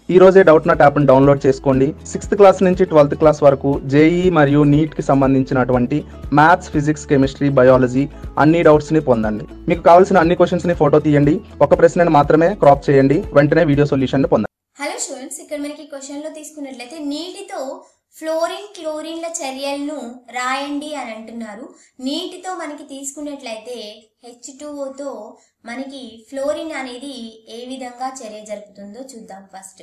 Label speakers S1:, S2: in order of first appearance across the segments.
S1: ఈ రోజే Doubtnut యాప్ని డౌన్లోడ్ చేసుకోండి సిక్స్త్ క్లాస్ నుంచి ట్వెల్త్ క్లాస్ వరకు జేఈ మరియు నీట్కి సంబంధించినటువంటి మ్యాథ్స్ ఫిజిక్స్ కెమిస్ట్రీ బయాలజీ అన్ని డౌట్స్ని పొందండి మీకు కావాల్సిన అన్ని క్వశ్చన్స్ని ఫోటో తీయండి ఒక ప్రశ్నను మాత్రమే క్రాప్ చేయండి వెంటనే వీడియో సొల్యూషన్ పొందండి
S2: హలో స్టూడెంట్స్ ఇక్కడ మనకి క్వశ్చన్ లో తీసుకున్నట్లయితే నీటితో ఫ్లోరిన్ క్లోరిన్ల చర్యలను రాయండి అని అంటున్నారు నీటితో మనకి తీసుకున్నట్లయితే హెచ్ తో మనకి ఫ్లోరిన్ అనేది ఏ విధంగా చర్య జరుపుతుందో చూద్దాం ఫస్ట్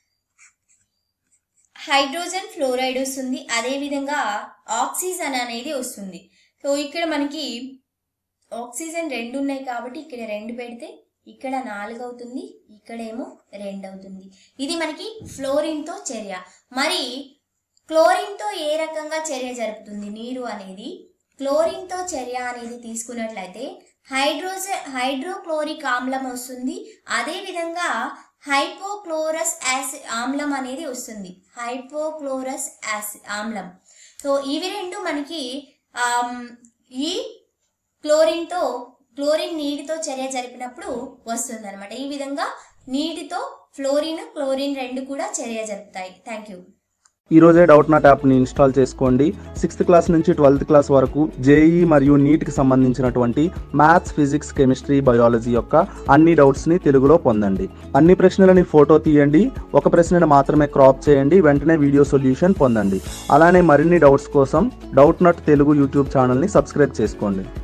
S2: హైడ్రోజన్ ఫ్లోరైడ్ వస్తుంది అదే విధంగా ఆక్సిజన్ అనేది వస్తుంది సో ఇక్కడ మనకి ఆక్సిజన్ రెండు ఉన్నాయి కాబట్టి ఇక్కడ రెండు పెడితే ఇక్కడ నాలుగు అవుతుంది ఇక్కడేమో రెండు అవుతుంది ఇది మనకి ఫ్లోరిన్తో చర్య మరి క్లోరిన్తో ఏ రకంగా చర్య జరుపుతుంది నీరు అనేది క్లోరిన్తో చర్య అనేది తీసుకున్నట్లయితే హైడ్రోజన్ హైడ్రోక్లోరిక్ ఆమ్లం వస్తుంది అదే విధంగా హైపోక్లోరస్ యాసిడ్ ఆమ్లం అనేది వస్తుంది హైపోక్లోరస్ యాసిడ్ ఆమ్లం సో ఇవి రెండు మనకి ఆమ్, ఈ క్లోరిన్తో క్లోరిన్ నీటితో చర్య జరిపినప్పుడు వస్తుంది అనమాట ఈ విధంగా నీటితో ఫ్లోరిన్ క్లోరిన్ రెండు కూడా చర్య జరుపుతాయి థ్యాంక్ యూ
S1: ఈ రోజే డౌట్ నాట్ యాప్ని ఇన్స్టాల్ చేసుకోండి సిక్స్త్ క్లాస్ నుంచి ట్వెల్త్ క్లాస్ వరకు జేఈ మరియు నీట్కి సంబంధించినటువంటి మ్యాథ్స్ ఫిజిక్స్ కెమిస్ట్రీ బయాలజీ యొక్క అన్ని డౌట్స్ని తెలుగులో పొందండి అన్ని ప్రశ్నలని ఫోటో తీయండి ఒక ప్రశ్నను మాత్రమే క్రాప్ చేయండి వెంటనే వీడియో సొల్యూషన్ పొందండి అలానే మరిన్ని డౌట్స్ కోసం డౌట్ నాట్ తెలుగు యూట్యూబ్ ఛానల్ని సబ్స్క్రైబ్ చేసుకోండి